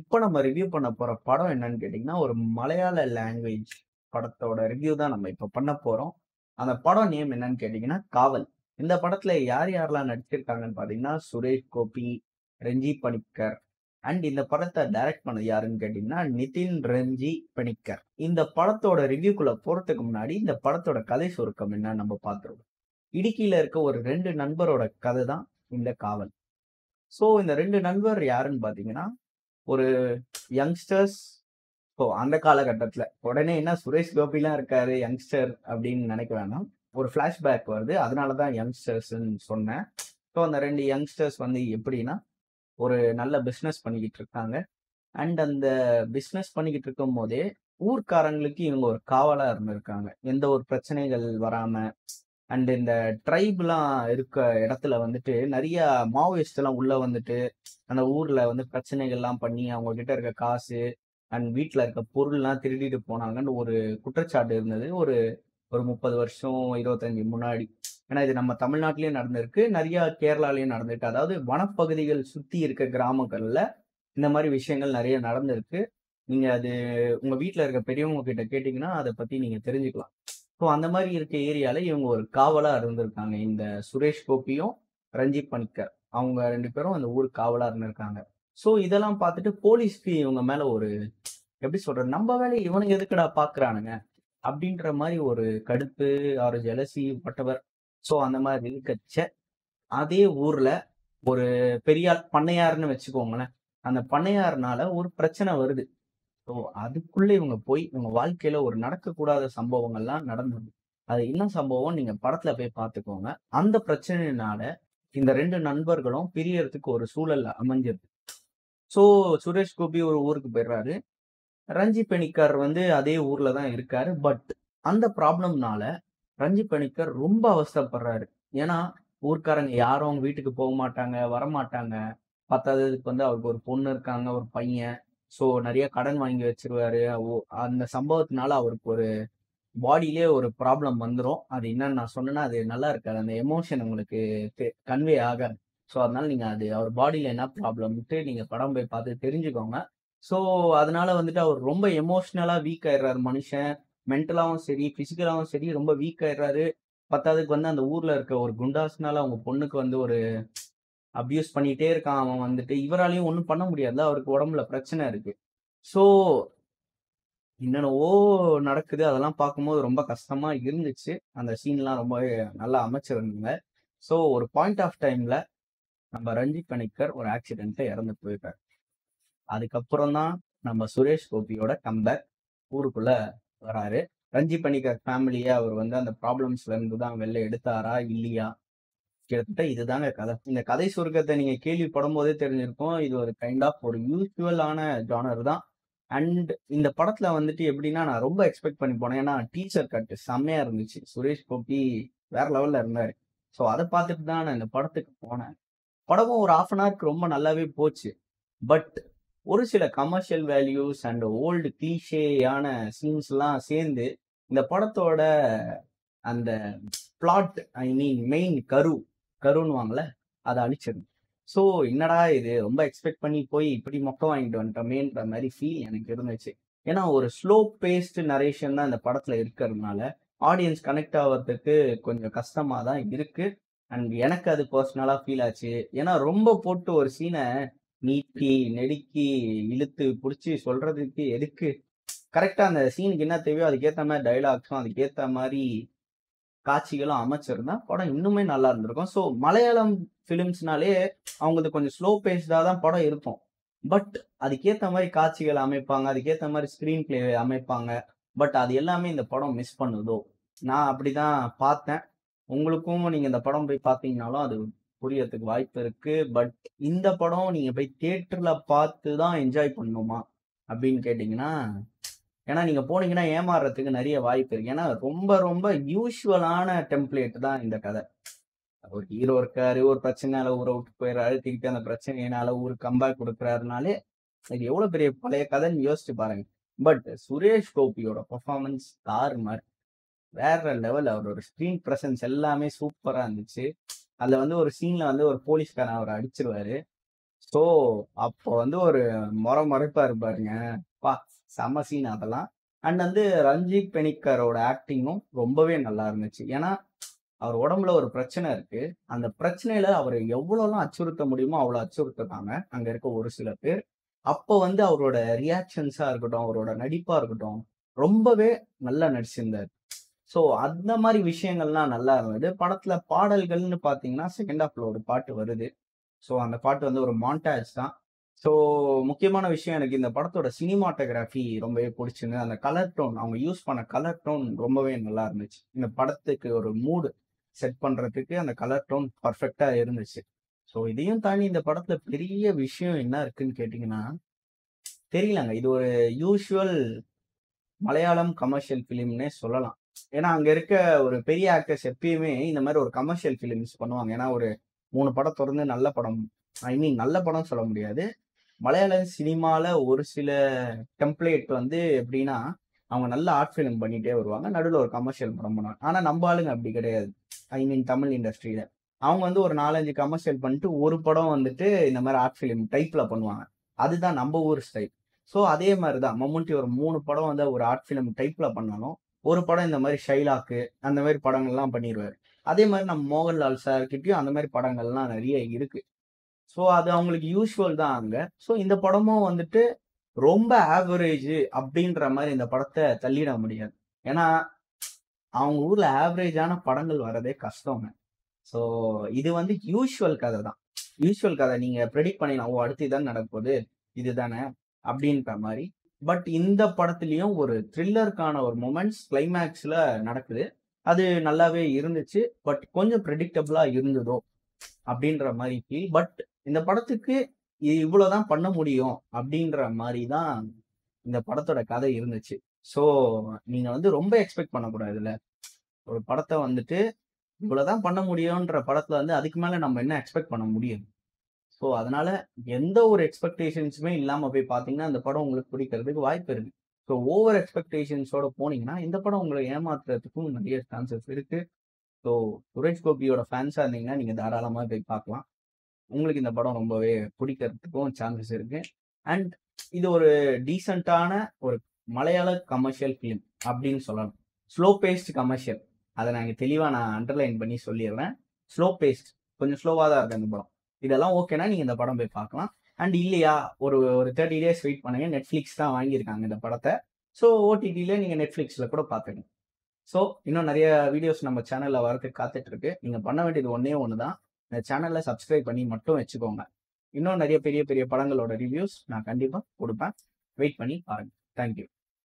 இப்போ நம்ம ரிவ்யூ பண்ண போற படம் என்னன்னு கேட்டிங்கன்னா, ஒரு மலையாள லாங்குவேஜ் படத்தோட ரிவ்யூ தான் நம்ம இப்ப பண்ண போறோம். அந்த படம் நேம் என்னன்னு கேட்டிங்கன்னா, காவல். இந்த படத்துல யார் யாரெல்லாம் நடிச்சிருக்காங்கன்னு பார்த்தீங்கன்னா, சுரேஷ் கோபி, ரஞ்சி பணிக்கர் அண்ட் இந்த படத்த டைரக்ட் பண்ணது யாருன்னு கேட்டிங்கன்னா, நிதின் ரஞ்சி பணிக்கர். இந்த படத்தோட ரிவ்யூக்குள்ள போறதுக்கு முன்னாடி, இந்த படத்தோட கதை சுருக்கம் என்னன்னு நம்ம பார்த்துருவோம். இடுக்கியில இருக்க ஒரு 2 நண்பரோட கதை தான் இந்த காவல். ஸோ இந்த 2 நண்பர் யாருன்னு பார்த்தீங்கன்னா, ஒரு யங்ஸ்டர்ஸ் ஸோ அந்த காலகட்டத்தில. உடனே என்ன சுரேஷ் கோபிலாம் இருக்காரு யங்ஸ்டர் அப்படின்னு நினைக்க வேணாம். ஒரு ஃபிளாஷ்பேக் வருது. அதனால தான் யங்ஸ்டர்ஸ்ன்னு சொன்னேன். ஸோ அந்த 2 யங்ஸ்டர்ஸ் வந்து எப்படின்னா, ஒரு நல்ல பிசினஸ் பண்ணிக்கிட்டு இருக்காங்க. அண்ட் அந்த பிசினஸ் பண்ணிக்கிட்டு இருக்கும்போதே, ஊர்க்காரங்களுக்கு இவங்க ஒரு காவலா இருந்திருக்காங்க. எந்த ஒரு பிரச்சனைகள் வராம அண்ட் இந்த ட்ரைப்லாம் இருக்க இடத்துல வந்துட்டு நெறைய மாவோயிஸ்ட்லாம் உள்ள வந்துட்டு, அந்த ஊர்ல வந்து பிரச்சனைகள்லாம் பண்ணி, அவங்க கிட்ட இருக்க காசு அண்ட் வீட்ல இருக்க பொருள்லாம் திருடிட்டு போனாங்கன்னு ஒரு குற்றச்சாட்டு இருந்தது. ஒரு ஒரு 30 வருஷம், 25 முன்னாடி. ஏன்னா இது நம்ம தமிழ்நாட்டிலயும் நடந்திருக்கு. நெறைய கேரளாலயும் நடந்திருக்கு. அதாவது வனப்பகுதிகள் சுத்தி இருக்க கிராமங்கள்ல இந்த மாரி விஷயங்கள் நெறைய நடந்திருக்கு. நீங்க அது உங்க வீட்ல இருக்க பெரியவங்க கிட்ட கேட்டீங்கன்னா, அத பத்தி நீங்க தெரிஞ்சுக்கலாம். ஸோ அந்த மாரி இருக்க ஏரியால இவங்க ஒரு காவலா இருந்திருக்காங்க. இந்த சுரேஷ் கோபியும், ரஞ்சி பணிக்கர். அவங்க 2 பேரும் அந்த ஊருக்கு காவலா இருந்திருக்காங்க. ஸோ இதெல்லாம் பார்த்துட்டு போலீஸ்க்கு இவங்க மேல ஒரு எப்படி சொல்றது? "நம்ப வேலைய இவனுங்க எதுக்குடா பார்க்குறானுங்க?" அப்படின்ற மாரி ஒரு கடுப்பு ஆர் ஜெலசி வாட்டெவர். ஸோ அந்த மாரி இருக்கச்ச, அதே ஊர்ல ஒரு பெரியாள் பண்ணையார்ன்னு வச்சுக்கோங்களேன். அந்த பண்ணையார்னால ஒரு பிரச்சனை வருது. ஸோ அதுக்குள்ள இவங்க போய் இவங்க வாழ்க்கையில ஒரு நடக்கக்கூடாத சம்பவங்கள்லாம் நடந்தது. அது என்ன சம்பவம் நீங்க படத்துல போய் பார்த்துக்கோங்க. அந்த பிரச்சனையினால இந்த 2 நண்பர்களும் பிரியறதுக்கு ஒரு சூழல் அமைஞ்சிருது. ஸோ சுரேஷ் கோபி ஒரு ஊருக்கு போயிடுறாரு. ரஞ்சி பணிக்கர் வந்து அதே ஊர்ல தான் இருக்காரு. பட் அந்த ப்ராப்ளம்னால ரஞ்சி பணிக்கர் ரொம்ப அவஸ்தைப்படுறாரு. ஏன்னா, ஊர்க்காரங்க யாரும் அவங்க வீட்டுக்கு போமாட்டாங்க, வரமாட்டாங்க. பத்தாததுக்கு வந்து அவருக்கு ஒரு பொண்ணு இருக்காங்க, ஒரு பையன். ஸோ நெறைய கடன் வாங்கி வச்சுருவாரு. ஒ அந்த சம்பவத்தினால அவருக்கு ஒரு பாடியிலே ஒரு ப்ராப்ளம் வந்துரும். அது என்னன்னு நான் சொன்னேன்னா, அது நல்லா இருக்காது. அந்த எமோஷன் உங்களுக்கு தெ கன்வே ஆகாது. ஸோ அதனால நீங்க அது அவர் பாடியில என்ன ப்ராப்ளம்ன்ட்டு நீங்க படம் போய் பார்த்து தெரிஞ்சுக்கோங்க. ஸோ அதனால வந்துட்டு அவர் ரொம்ப எமோஷனலா வீக் ஆயிடுறாரு மனுஷன். மென்டலாவும் சரி, பிசிக்கலாவும் சரி ரொம்ப வீக் ஆயிடுறாரு. பத்தாததுக்கு வந்து அந்த ஊர்ல இருக்க ஒரு குண்டாஸ்னால அவங்க பொண்ணுக்கு வந்து ஒரு அப்யூஸ் பண்ணிட்டே இருக்கான் அவன் வந்துட்டு. இவராலயும் ஒண்ணும் பண்ண முடியாதுல்ல. அவருக்கு உடம்புல பிரச்சனை இருக்கு. ஸோ என்னென்னவோ நடக்குது. அதெல்லாம் பார்க்கும்போது ரொம்ப கஷ்டமா இருந்துச்சு. அந்த சீன்லாம் ரொம்பவே நல்லா அமைச்சிருந்தாங்க. ஸோ ஒரு பாயிண்ட் ஆஃப் டைம்ல நம்ம ரஞ்சி பணிக்கர் ஒரு ஆக்சிடென்ட்ல இறந்து போயிட்டாரு. அதுக்கப்புறம் தான் நம்ம சுரேஷ் கோபியோட கம்பேக் ஊருக்குள்ள வராரு. ரஞ்சி பணிக்கர் ஃபேமிலிய அவர் வந்து அந்த ப்ராப்ளம்ஸ்ல இருந்து தான் வெளில எடுத்தாரா? இல்லையா? கிட்டத்தட்ட இதுதாங்க கதை. இந்த கதை சுருக்கத்த நீங்க கேள்விப்படும்போதே தெரிஞ்சிருக்கும். இது ஒரு கைண்ட் ஆஃப் ஒரு யூசுவலான ஜானர் தான். அண்ட் இந்த படத்துல வந்துட்டு எப்படின்னா, நான் ரொம்ப எக்ஸ்பெக்ட் பண்ணி போனேன். ஏன்னா டீசர் கட் செம்மையா இருந்துச்சு. சுரேஷ் கோபி வேற லெவல்ல இருந்தாரு. ஸோ அத பார்த்துட்டு தான் நான் இந்த படத்துக்கு போனேன். படமும் ஒரு 1/2 அன் ஹவர்க்கு ரொம்ப நல்லாவே போச்சு. பட் ஒரு சில கமர்ஷியல் வேல்யூஸ் அண்ட் ஓல்டு கிளிஷேயான சீன்ஸ்லாம் சேர்ந்து இந்த படத்தோட அந்த பிளாட் ஐ மீன் மெயின் கரு கருன்னுவாங்கல்ல, அத அழிச்சிருது. ஸோ என்னடா இது ரொம்ப எக்ஸ்பெக்ட் பண்ணி போய் இப்படி மொக்க வாங்கிட்டு வந்துட்டோமேன்ற மாரி ஃபீல் எனக்கு இருந்துச்சு. ஏன்னா ஒரு ஸ்லோ பேஸ்டு நரேஷன் தான் இந்த படத்துல இருக்கிறதுனால, ஆடியன்ஸ் கனெக்ட் ஆவறதுக்கு கொஞ்சம் கஷ்டமா தான் இருக்கு. அண்ட் எனக்கு அது பெர்சனலா ஃபீல் ஆச்சு. ஏன்னா ரொம்ப போட்டு ஒரு சீன நீட்டி, நெடுக்கி, இழுத்து புடிச்சு சொல்றதுக்கு எதுக்கு? கரெக்ட்டா அந்த சீனுக்கு என்ன தேவையோ அதுக்கேத்த மாரி டயலாக்ஸும், அதுக்கேத்த மாரி காட்சிகளும் அமைச்சிருந்தா, படம் இன்னுமே நல்லா இருந்திருக்கும். ஸோ மலையாளம் ஃபிலிம்ஸ்னாலே அவங்களது கொஞ்சம் ஸ்லோ பேஸ்டா தான் படம் இருக்கும். பட் அதுக்கேத்த மாரி காட்சிகள் அமைப்பாங்க. அதுக்கேத்த மாரி ஸ்க்ரீன் பிளே அமைப்பாங்க. பட் அது எல்லாமே இந்த படம் மிஸ் பண்ணுதோ! நான் அப்படிதான் பார்த்தேன். உங்களுக்கும் நீங்க இந்த படம் போய் பார்த்தீங்கனாலும் அது புரியறதுக்கு வாய்ப்பு இருக்கு. பட் இந்த படம் நீங்க போய் தியேட்டர்ல பார்த்து தான் என்ஜாய் பண்ணணுமா? அப்படின்னு கேட்டீங்கன்னா, ஏன்னா நீங்க போனீங்கன்னா ஏமாறுறதுக்கு நெறைய வாய்ப்பு இருக்கு. ஏன்னா ரொம்ப ரொம்ப யூசுவலான டெம்ப்ளேட் தான் இந்த கதை. ஒரு ஹீரோ இருக்காரு. ஒரு பிரச்சனையால ஊர விட்டு போயிடுறாரு. திருப்பி அந்த பிரச்சனையினால ஊருக்கு கம்பேக் குடுக்குறாருனாலே, இது எவ்வளோ பெரிய பழைய கதைன்னு யோசிச்சு பாருங்க. பட் சுரேஷ் கோபியோட பெர்ஃபார்மன்ஸ் தாறுமாறு. வேற லெவல் அவரோட ஸ்க்ரீன் பிரசன்ஸ் எல்லாமே சூப்பரா இருந்துச்சு. அதுல வந்து ஒரு சீன்ல வந்து ஒரு போலீஸ்காரன் அவர அடிச்சிருவாரு. ஸோ அப்போ வந்து ஒரு மொற மொறைப்பாரு பாருங்க. அப்பா! செம்ம சீன் அதெல்லாம். அண்ட் வந்து ரஞ்சித் பெனிக்கரோட ஆக்டிங்கும் ரொம்பவே நல்லா இருந்துச்சு. ஏன்னா, அவர் உடம்புல ஒரு பிரச்சனை இருக்கு. அந்த பிரச்சனையில அவர எவ்வளோலாம் அச்சுறுத்த முடியுமோ, அவ்வளோ அச்சுறுத்துனாங்க. அங்க இருக்க ஒரு சில பேர். அப்போ வந்து அவரோட ரியாக்ஷன்ஸா இருக்கட்டும், அவரோட நடிப்பா இருக்கட்டும், ரொம்பவே நல்லா நடிச்சிருந்தாரு. ஸோ அந்த மாரி விஷயங்கள்லாம் நல்லா இருந்தது. படத்துல பாடல்கள்னு பார்த்தீங்கன்னா, செகண்ட் ஹாஃப்ல ஒரு பாட்டு வருது. ஸோ அந்த பாட்டு வந்து ஒரு மான்டாஜ் தான். ஸோ முக்கியமான விஷயம் எனக்கு இந்த படத்தோட சினிமாட்டோகிராஃபி ரொம்பவே புடிச்சிருந்தது. அந்த கலர் டோன் அவங்க யூஸ் பண்ண கலர் டோன் ரொம்பவே நல்லா இருந்துச்சு. இந்த படத்துக்கு ஒரு மூடு செட் பண்றதுக்கு அந்த கலர் டோன் பெர்ஃபெக்ட்டா இருந்துச்சு. ஸோ இதையும் தாண்டி இந்த படத்துல பெரிய விஷயம் என்ன இருக்குன்னு கேட்டீங்கன்னா, தெரியலங்க. இது ஒரு யூசுவல் மலையாளம் கமர்ஷியல் ஃபிலிம்னே சொல்லலாம். ஏன்னா, அங்க இருக்க ஒரு பெரிய ஆக்டர்ஸ் எப்பயுமே இந்த மாரி ஒரு கமர்ஷியல் ஃபிலிம்ஸ் பண்ணுவாங்க. ஏன்னா, ஒரு 3 படம் தொடர்ந்து நல்ல படம் ஐ மீன் நல்ல படம்னு சொல்ல முடியாது. மலையாள சினிமால ஒரு சில டெம்ப்ளேட் வந்து எப்படின்னா, அவங்க நல்ல ஆர்ட் ஃபிலிம் பண்ணிட்டே வருவாங்க. நடுவுல ஒரு கமர்ஷியல் படம் பண்ணுவாங்க. ஆனா, நம்ப ஆளுங்க அப்படி கிடையாது. ஐ மீன் தமிழ் இண்டஸ்ட்ரியில. அவங்க வந்து ஒரு 4, 5 கமர்ஷியல் பண்ணிட்டு, ஒரு படம் வந்துட்டு இந்த மாரி ஆர்ட் ஃபிலிம் டைப்ல பண்ணுவாங்க. அதுதான் நம்ப ஊர் ஸ்டைல். ஸோ அதே மாரி தான். மம்முட்டி ஒரு 3 படம் வந்து ஒரு ஆர்ட் ஃபிலிம் டைப்ல பண்ணாலும், ஒரு படம் இந்த மாரி ஷைலாக்கு அந்த மாரி படங்கள்லாம் பண்ணிருவாரு. அதே மாரி நம்ம மோகன்லால் சார் கிட்டயும் அந்த மாரி படங்கள்லாம் நெறைய இருக்கு. ஸோ அது அவங்களுக்கு யூசுவல் தான் அங்க. ஸோ இந்த படமும் வந்துட்டு ரொம்ப ஆவரேஜ் அப்படின்ற மாரி இந்த படத்த தள்ளிட முடியாது. ஏன்னா, அவங்க ஊர்ல ஆவரேஜான படங்கள் வரதே கஷ்டங்க. ஸோ இது வந்து யூசுவல் கத தான். யூசுவல் கத நீங்க பிரெடிக்ட் பண்ணிடலாம். ஓ! அடுத்து இதான் நடக்கப்போது. இதுதானே அப்படின்ற மாரி. பட் இந்த படத்திலயும் ஒரு த்ரில்லருக்கான ஒரு மொமெண்ட்ஸ் கிளைமாக்ஸ்ல நடக்குது. அது நல்லாவே இருந்துச்சு. பட் கொஞ்சம் பிரெடிக்டபிளா இருந்ததோ! அப்படின்ற மாரி ஃபீல். பட் இந்த படத்துக்கு இவ்வளோ தான் பண்ண முடியும் அப்படின்ற மாரி தான் இந்த படத்தோட கதை இருந்துச்சு. ஸோ நீங்க வந்து ரொம்ப எக்ஸ்பெக்ட் பண்ணக்கூடாதுல்ல. ஒரு படத்த வந்துட்டு இவ்வளோ தான் பண்ண முடியுன்ற படத்துல வந்து அதுக்கு மேல நம்ம என்ன எக்ஸ்பெக்ட் பண்ண முடியும்? ஸோ அதனால எந்த ஒரு எக்ஸ்பெக்டேஷன்ஸுமே இல்லாம போய் பார்த்தீங்கன்னா, இந்த படம் உங்களுக்கு பிடிக்கிறதுக்கு வாய்ப்பு இருக்கு. ஸோ ஓவர் எக்ஸ்பெக்டேஷன்ஸோட போனீங்கன்னா, இந்த படம் உங்கள ஏமாத்துறதுக்கும் நெறைய சான்சஸ் இருக்கு. ஸோ சுரேஷ் கோபியோட ஃபேன்ஸா இருந்தீங்கன்னா, நீங்க தாராளமா போய் பார்க்கலாம். உங்களுக்கு இந்த படம் ரொம்பவே பிடிக்கிறதுக்கும் சான்சஸ் இருக்கு. அண்ட் இது ஒரு டீசென்ட்டான ஒரு மலையாள கமர்ஷியல் ஃபிலிம் அப்படின்னு சொல்லலாம். Slow paced commercial. அத நான் இங்க தெளிவா நான் அண்டர்லைன் பண்ணி சொல்லிர்றேன். Slow paste. கொஞ்சம் ஸ்லோவா தான் இருக்கு அந்த படம். இதெல்லாம் ஓகேன்னா, நீங்க இந்த படம் போய் பார்க்கலாம். அண்ட் இல்லையா, ஒரு ஒரு 30 டேஸ் வெயிட் பண்ணுங்க. Netflix தான் வாங்கியிருக்காங்க இந்த படத்த. ஸோ ஓடிடில நீங்க Netflixல கூட பார்த்துக்கலாம். ஸோ இன்னும் நெறைய வீடியோஸ் நம்ம சேனல்ல வரதுக்கு காத்துட்டு இருக்கு. நீங்க பண்ண வேண்டியது ஒண்ணே ஒண்ணு தான். இந்த சேனல சப்ஸ்கிரைப் பண்ணி மட்டும் வச்சுக்கோங்க. இன்னும் நெறைய பெரிய பெரிய படங்களோட ரிவ்யூஸ் நான் கண்டிப்பா குடுப்பேன். வெயிட் பண்ணி பாருங்க. Thank you.